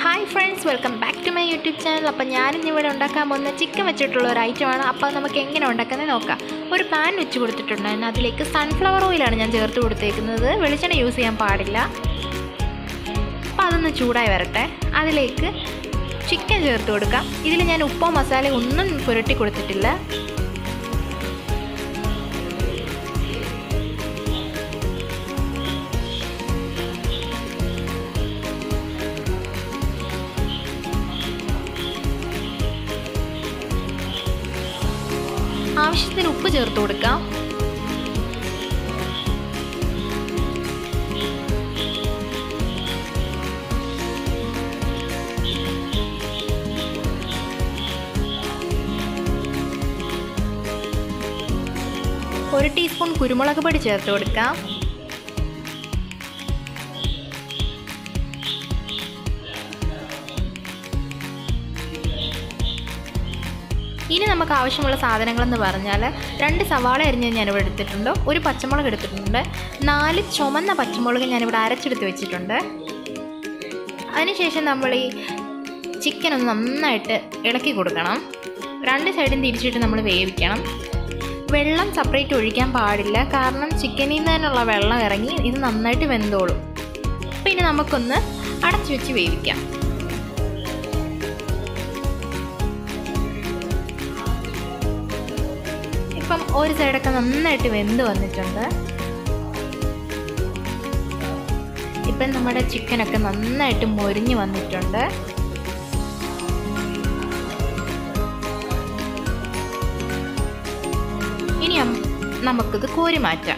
hi friends welcome back to my YouTube channel അപ്പോൾ ഞാനിന്ന് ഇവിടെ ഉണ്ടാക്കാൻ പോകുന്ന ചിക്കൻ വെച്ചിട്ടുള്ള ഒരു ഐറ്റമാണ് അപ്പോൾ അത് നമുക്ക് എങ്ങനെ ഉണ്ടാക്കുന്നത് നോക്കാം ഒരു പാൻ വെച്ച് കൊടുത്തിട്ടുണ്ടായിരുന്നു അതിലേക്ക് സൺഫ്ലവർ ഓയിലാണ് ഞാൻ ചേർത്ത് കൊടുത്തേക്കുന്നത് വെളിച്ചെണ്ണ യൂസ് ചെയ്യാൻ പാടില്ല അപ്പോൾ അതൊന്ന് ചൂടായി വരട്ടെ അതിലേക്ക് ചിക്കൻ ചേർത്ത് കൊടുക്കാം ഇതിൽ ഞാൻ ഉപ്പോ മസാല ഒന്നും പുരട്ടി കൊടുത്തിട്ടില്ല ആവശ്യത്തിന് ഉപ്പ് ചേർത്ത് കൊടുക്കാം ഒരു ടീസ്പൂൺ കുരുമുളക് പൊടി ചേർത്ത് കൊടുക്കാം ഇനി നമുക്ക് ആവശ്യമുള്ള സാധനങ്ങളെന്ന് പറഞ്ഞാൽ രണ്ട് സവാള അരിഞ്ഞ് ഞാനിവിടെ എടുത്തിട്ടുണ്ട് ഒരു പച്ചമുളക് എടുത്തിട്ടുണ്ട് നാല് ചുമന്ന പച്ചമുളക് ഞാനിവിടെ അരച്ചെടുത്ത് വെച്ചിട്ടുണ്ട് അതിനുശേഷം നമ്മൾ ഈ ചിക്കൻ ഒന്ന് നന്നായിട്ട് ഇളക്കി കൊടുക്കണം രണ്ട് സൈഡും തിരിച്ചിട്ട് നമ്മൾ വേവിക്കണം വെള്ളം സെപ്പറേറ്റ് ഒഴിക്കാൻ പാടില്ല കാരണം ചിക്കനിൽ നിന്ന് തന്നെയുള്ള വെള്ളം ഇറങ്ങി ഇത് നന്നായിട്ട് വെന്തോളും പിന്നെ നമുക്കൊന്ന് അടച്ചു വെച്ച് വേവിക്കാം ഇപ്പം ഒരു സൈഡൊക്കെ നന്നായിട്ട് വെന്ത് വന്നിട്ടുണ്ട് ഇപ്പം നമ്മുടെ ചിക്കനൊക്കെ നന്നായിട്ട് മൊരിഞ്ഞ് വന്നിട്ടുണ്ട് ഇനി നമുക്കിത് കോരി മാറ്റാം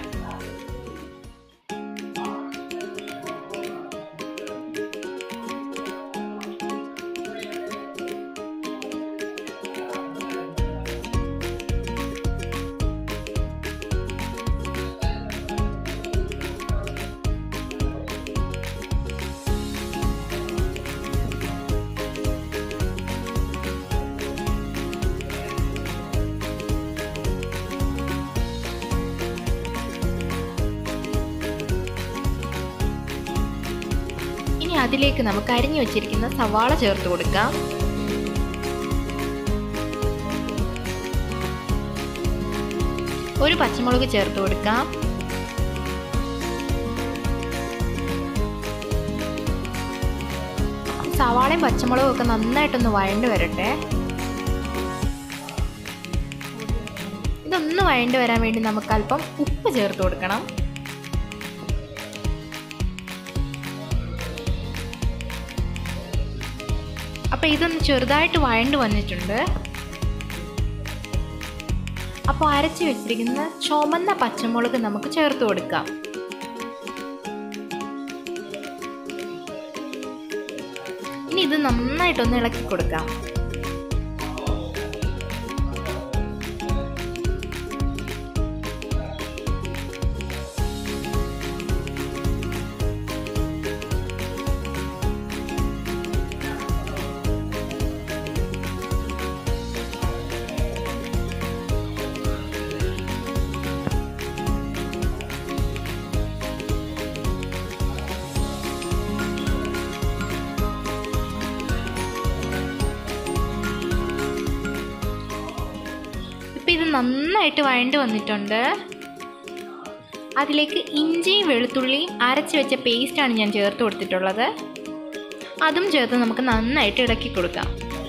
ഇനി അതിലേക്ക് നമുക്ക് അരിഞ്ഞു വെച്ചിരിക്കുന്ന സവാള ചേർത്ത് കൊടുക്കാം ഒരു പച്ചമുളക് ചേർത്ത് കൊടുക്കാം സവാളയും പച്ചമുളകും ഒക്കെ നന്നായിട്ടൊന്ന് വഴണ്ട് വരട്ടെ ഇതൊന്ന് വഴണ്ട് വരാൻ വേണ്ടി നമുക്ക് അല്പം ഉപ്പ് ചേർത്ത് കൊടുക്കണം അപ്പോൾ ഇതൊന്ന് ചെറുതായിട്ട് വഴണ്ട് വന്നിട്ടുണ്ട് അപ്പോൾ അരച്ച് വെച്ചിരിക്കുന്ന ചുമന്ന പച്ചമുളക് നമുക്ക് ചേർത്ത് കൊടുക്കാം ഇനി ഇത് നന്നായിട്ടൊന്ന് ഇളക്കി കൊടുക്കാം ഇപ്പം ഇത് നന്നായിട്ട് വഴണ്ട് വന്നിട്ടുണ്ട് അതിലേക്ക് ഇഞ്ചിയും വെളുത്തുള്ളിയും അരച്ച് വെച്ച പേസ്റ്റാണ് ഞാൻ ചേർത്ത് കൊടുത്തിട്ടുള്ളത് അതും ചേർത്ത് നമുക്ക് നന്നായിട്ട് ഇളക്കി കൊടുക്കാം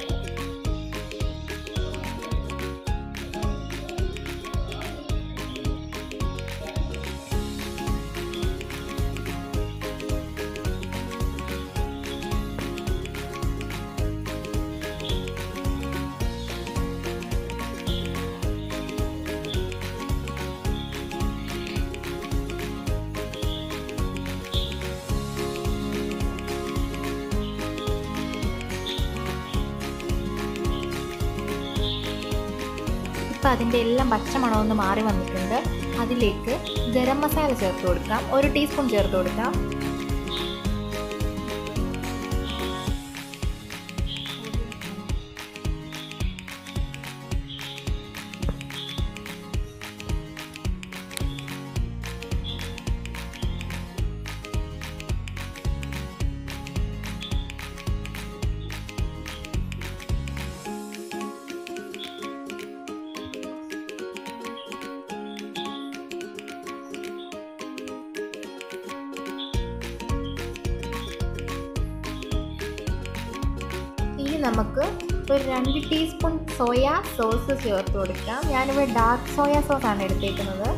ഇപ്പം അതിൻ്റെ എല്ലാം പച്ചമണം ഒന്ന് മാറി വന്നിട്ടുണ്ട് അതിലേക്ക് ഗരം മസാല ചേർത്ത് കൊടുക്കാം ഒരു ടീസ്പൂൺ ചേർത്ത് കൊടുക്കാം ഇനി നമുക്ക് ഒരു രണ്ട് ടീസ്പൂൺ സോയ സോസ് ചേർത്ത് കൊടുക്കാം ഞാനിവിടെ ഡാർക്ക് സോയ സോസാണ് എടുത്തേക്കുന്നത്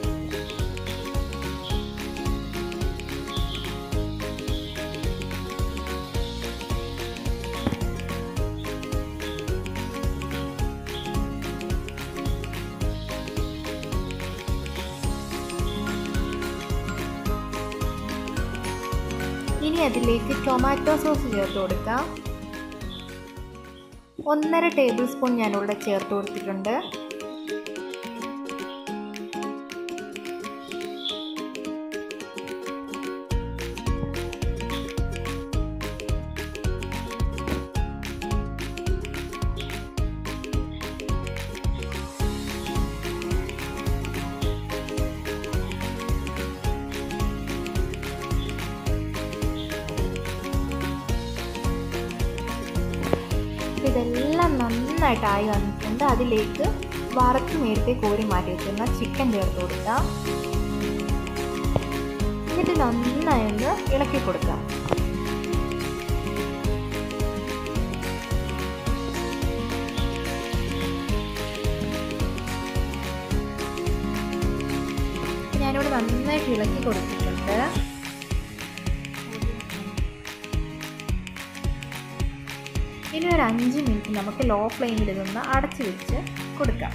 ഇനി അതിലേക്ക് ടൊമാറ്റോ സോസ് ചേർത്ത് കൊടുക്കാം ഒന്നര ടേബിൾ സ്പൂൺ ഞാനിവിടെ ചേർത്ത് കൊടുത്തിട്ടുണ്ട് ഇതെല്ലാം നന്നായിട്ടായി വന്നിട്ടുണ്ട് അതിലേക്ക് വറുത്ത് നേരത്തെ കോരി മാറ്റി വെച്ചിരുന്ന ചിക്കൻ ചേർത്ത് കൊടുക്കാം എന്നിട്ട് നന്നായി ഒന്ന് ഇളക്കി കൊടുക്കാം ഞാനിവിടെ നന്നായിട്ട് ഇളക്കി കൊടുത്തിട്ടുണ്ട് ഇനി ഒരു അഞ്ച് മിനിറ്റ് നമുക്ക് ലോ ഫ്ലെയിമിൽ നിന്ന് അടച്ചു വെച്ച് കൊടുക്കാം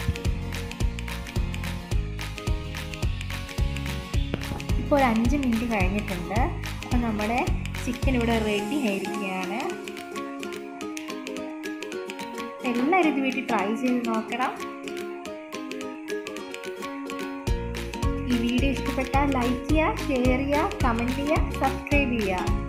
ഇപ്പോൾ ഒരു അഞ്ച് മിനിറ്റ് കഴിഞ്ഞിട്ടുണ്ട് അപ്പോൾ നമ്മുടെ ചിക്കൻ ഇവിടെ റെഡി ആയിരിക്കുകയാണ് എല്ലാവരും ഇത് വീട്ടിൽ ട്രൈ ചെയ്ത് നോക്കണം ഈ വീഡിയോ ഇഷ്ടപ്പെട്ടാൽ ലൈക്ക് ചെയ്യുക ഷെയർ ചെയ്യുക കമൻറ്റ് ചെയ്യുക സബ്സ്ക്രൈബ് ചെയ്യുക